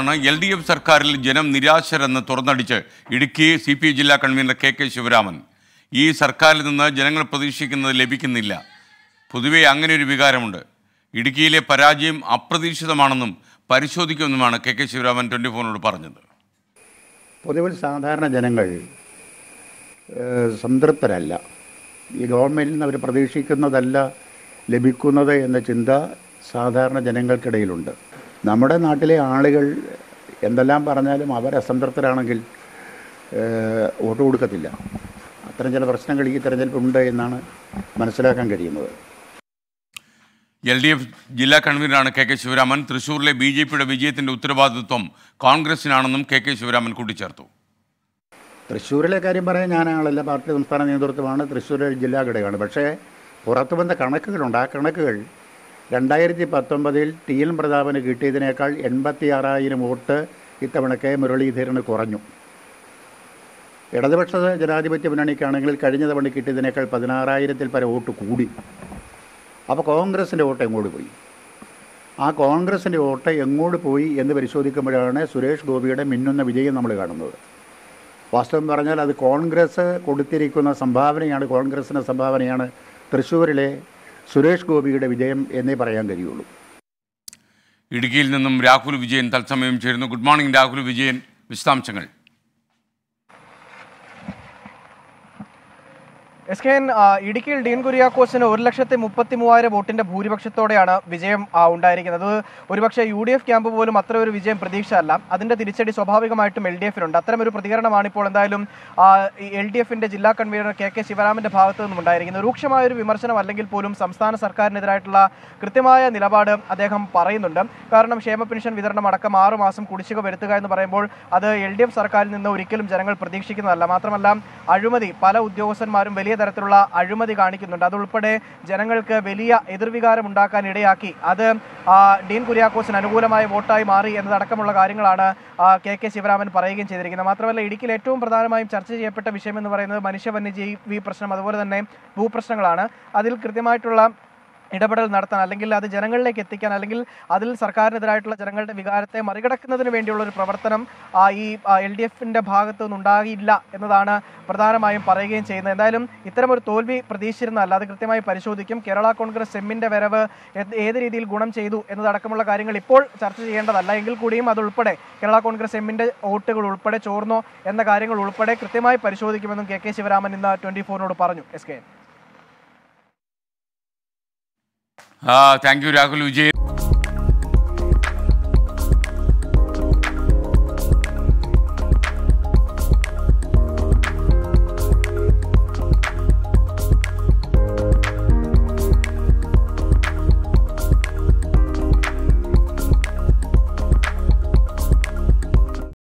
വാർത്തയാണ് L D F സർക്കാരിൽ ജനം നിരാശരെന്ന് തുറന്നടിച്ച് ഇടുക്കി സി പി ഐ ജില്ലാ കൺവീനർ കെ കെ ശിവരാമൻ ഈ സർക്കാരിൽ നിന്ന് ജനങ്ങൾ പ്രതീക്ഷിക്കുന്നത് ലഭിക്കുന്നില്ല പൊതുവെ അങ്ങനെ ഒരു വികാരമുണ്ട് ഇടുക്കിയിലെ പരാജയം അപ്രതീക്ഷിതമാണെന്നും പരിശോധിക്കുമെന്നുമാണ് കെ കെ ശിവരാമൻ ട്വൻറ്റി ഫോറിനോട് പറഞ്ഞത് പൊതുവിൽ സാധാരണ ജനങ്ങൾ ഏഹ്, സംതൃപ്തരല്ല ഈ ഗവൺമെൻറ്റിൽ നിന്ന് അവർ പ്രതീക്ഷിക്കുന്നതല്ല ലഭിക്കുന്നത് എന്ന ചിന്ത സാധാരണ ജനങ്ങൾക്കിടയിലുണ്ട് നമ്മുടെ നാട്ടിലെ ആളുകൾ എന്തെല്ലാം പറഞ്ഞാലും അവർ അസംതൃപ്തരാണെങ്കിൽ ഏഹ്, വോട്ട് കൊടുക്കത്തില്ല അത്തരം ചില പ്രശ്നങ്ങൾ ഈ തെരഞ്ഞെടുപ്പുണ്ട് എന്നാണ് മനസ്സിലാക്കാൻ കഴിയുന്നത് എൽ ഡി എഫ് ജില്ലാ കൺവീനറാണ് കെ കെ ശിവരാമൻ തൃശൂരിലെ ബി ജെ പിയുടെ വിജയത്തിന്റെ ഉത്തരവാദിത്വം കോൺഗ്രസിനാണെന്നും കെ കെ ശിവരാമൻ കൂട്ടിച്ചേർത്തു തൃശ്ശൂരിലെ കാര്യം പറയാൻ ഞാൻ ആളല്ല പാർട്ടി സംസ്ഥാന നേതൃത്വമാണ് തൃശ്ശൂർ ജില്ലാ ഘടകമാണ് പക്ഷേ പുറത്തു വന്ന കണക്കുകളുണ്ട് ആ കണക്കുകൾ രണ്ടായിരത്തി പത്തൊമ്പതിൽ ടി എൻ പ്രതാപന് കിട്ടിയതിനേക്കാൾ എൺപത്തി ആറായിരം വോട്ട് ഇത്തവണ കെ മുരളീധരന് കുറഞ്ഞു ഇടതുപക്ഷ ജനാധിപത്യ മുന്നണിക്കാണെങ്കിൽ കഴിഞ്ഞ തവണ കിട്ടിയതിനേക്കാൾ പതിനാറായിരത്തിൽ പര വോട്ട് കൂടി അപ്പോൾ കോൺഗ്രസിൻ്റെ വോട്ട് എങ്ങോട്ട് പോയി ആ കോൺഗ്രസിൻ്റെ വോട്ട് എങ്ങോട്ട് പോയി എന്ന് പരിശോധിക്കുമ്പോഴാണ് സുരേഷ് ഗോപിയുടെ മിന്നുന്ന വിജയം നമ്മൾ കാണുന്നത് വാസ്തവം പറഞ്ഞാൽ അത് കോൺഗ്രസ് കൊടുത്തിരിക്കുന്ന സംഭാവനയാണ് കോൺഗ്രസിൻ്റെ സംഭാവനയാണ് തൃശ്ശൂരിലെ സുരേഷ് ഗോപിയുടെ വിജയം എന്നേ പറയാൻ കഴിയുള്ളൂ ഇടുക്കിയിൽ നിന്നും രാഹുൽ വിജയൻ തത്സമയം ചേരുന്നു ഗുഡ് മോർണിംഗ് രാഹുൽ വിജയൻ വിശദാംശങ്ങൾ എസ് കെ എൻ ആ, ഇടുക്കിയിൽ ഡീൻ കുര്യാക്കോസിന് ഒരു ലക്ഷത്തി മുപ്പത്തി മൂവായിരം വോട്ടിന്റെ ഭൂരിപക്ഷത്തോടെയാണ് വിജയം ആ, ഉണ്ടായിരിക്കുന്നത് അത് ഒരുപക്ഷെ യു ഡി എഫ് ക്യാമ്പ് പോലും അത്ര ഒരു വിജയം പ്രതീക്ഷ അല്ല അതിന്റെ തിരിച്ചടി സ്വാഭാവികമായിട്ടും എൽ ഡി എഫിനുണ്ട് അത്തരമൊരു പ്രതികരണമാണ് ഇപ്പോൾ എന്തായാലും എൽ ഡി എഫിന്റെ ജില്ലാ കൺവീനർ കെ കെ ശിവരാമന്റെ ഭാഗത്തു നിന്നും ഉണ്ടായിരിക്കുന്നത് രൂക്ഷമായ ഒരു വിമർശനം അല്ലെങ്കിൽ പോലും സംസ്ഥാന സർക്കാരിനെതിരായിട്ടുള്ള കൃത്യമായ നിലപാട് അദ്ദേഹം പറയുന്നുണ്ട് കാരണം ക്ഷേമ പെൻഷൻ വിതരണം അടക്കം ആറു മാസം കുടിശ്ശിക വരുത്തുക എന്ന് പറയുമ്പോൾ അത് എൽ ഡി എഫ് സർക്കാരിൽ നിന്ന് ഒരിക്കലും ജനങ്ങൾ പ്രതീക്ഷിക്കുന്നതല്ല മാത്രമല്ല അഴിമതി പല ഉദ്യോഗസ്ഥന്മാരും വലിയ തരത്തിലുള്ള അഴിമതി കാണിക്കുന്നുണ്ട് അതുൾപ്പെടെ ജനങ്ങൾക്ക് വലിയ എതിർവികാരം ഉണ്ടാക്കാൻ ഇടയാക്കി അത് ആ, ഡീൻ കുര്യാക്കോസിന് അനുകൂലമായ വോട്ടായി മാറി എന്നതടക്കമുള്ള കാര്യങ്ങളാണ് ആ, കെ കെ ശിവരാമൻ പറയുകയും ചെയ്തിരിക്കുന്നത് മാത്രമല്ല ഇടുക്കിയിൽ ഏറ്റവും പ്രധാനമായും ചർച്ച ചെയ്യപ്പെട്ട വിഷയം എന്ന് പറയുന്നത് മനുഷ്യ വന്യജീവി പ്രശ്നം അതുപോലെ തന്നെ ഭൂപ്രശ്നങ്ങളാണ് അതിൽ കൃത്യമായിട്ടുള്ള ഇടപെടൽ നടത്താൻ അല്ലെങ്കിൽ അത് ജനങ്ങളിലേക്ക് എത്തിക്കാൻ അല്ലെങ്കിൽ അതിൽ സർക്കാരിനെതിരായിട്ടുള്ള ജനങ്ങളുടെ വികാരത്തെ മറികടക്കുന്നതിന് വേണ്ടിയുള്ള ഒരു പ്രവർത്തനം ആ, ഈ എൽ ഡി എഫിന്റെ ഭാഗത്തു നിന്നുണ്ടാകില്ല എന്നതാണ് പ്രധാനമായും പറയുകയും ചെയ്യുന്നത് എന്തായാലും ഇത്തരം ഒരു തോൽവി പ്രതീക്ഷിച്ചിരുന്നതല്ല അത് കൃത്യമായി പരിശോധിക്കും കേരള കോൺഗ്രസ് എമ്മിന്റെ വരവ് ഏത് ഏത് രീതിയിൽ ഗുണം ചെയ്തു എന്നതടക്കമുള്ള കാര്യങ്ങൾ ഇപ്പോൾ ചർച്ച ചെയ്യേണ്ടതല്ല എങ്കിൽ കൂടിയും അതുൾപ്പെടെ കേരള കോൺഗ്രസ് എമ്മിന്റെ വോട്ടുകൾ ഉൾപ്പെടെ ചോർന്നോ എന്ന കാര്യങ്ങൾ ഉൾപ്പെടെ കൃത്യമായി പരിശോധിക്കുമെന്നും കെ കെ ശിവരാമൻ ഇന്ന് ട്വന്റി ഫോറിനോട് പറഞ്ഞു S K thank you Rahul Vijayan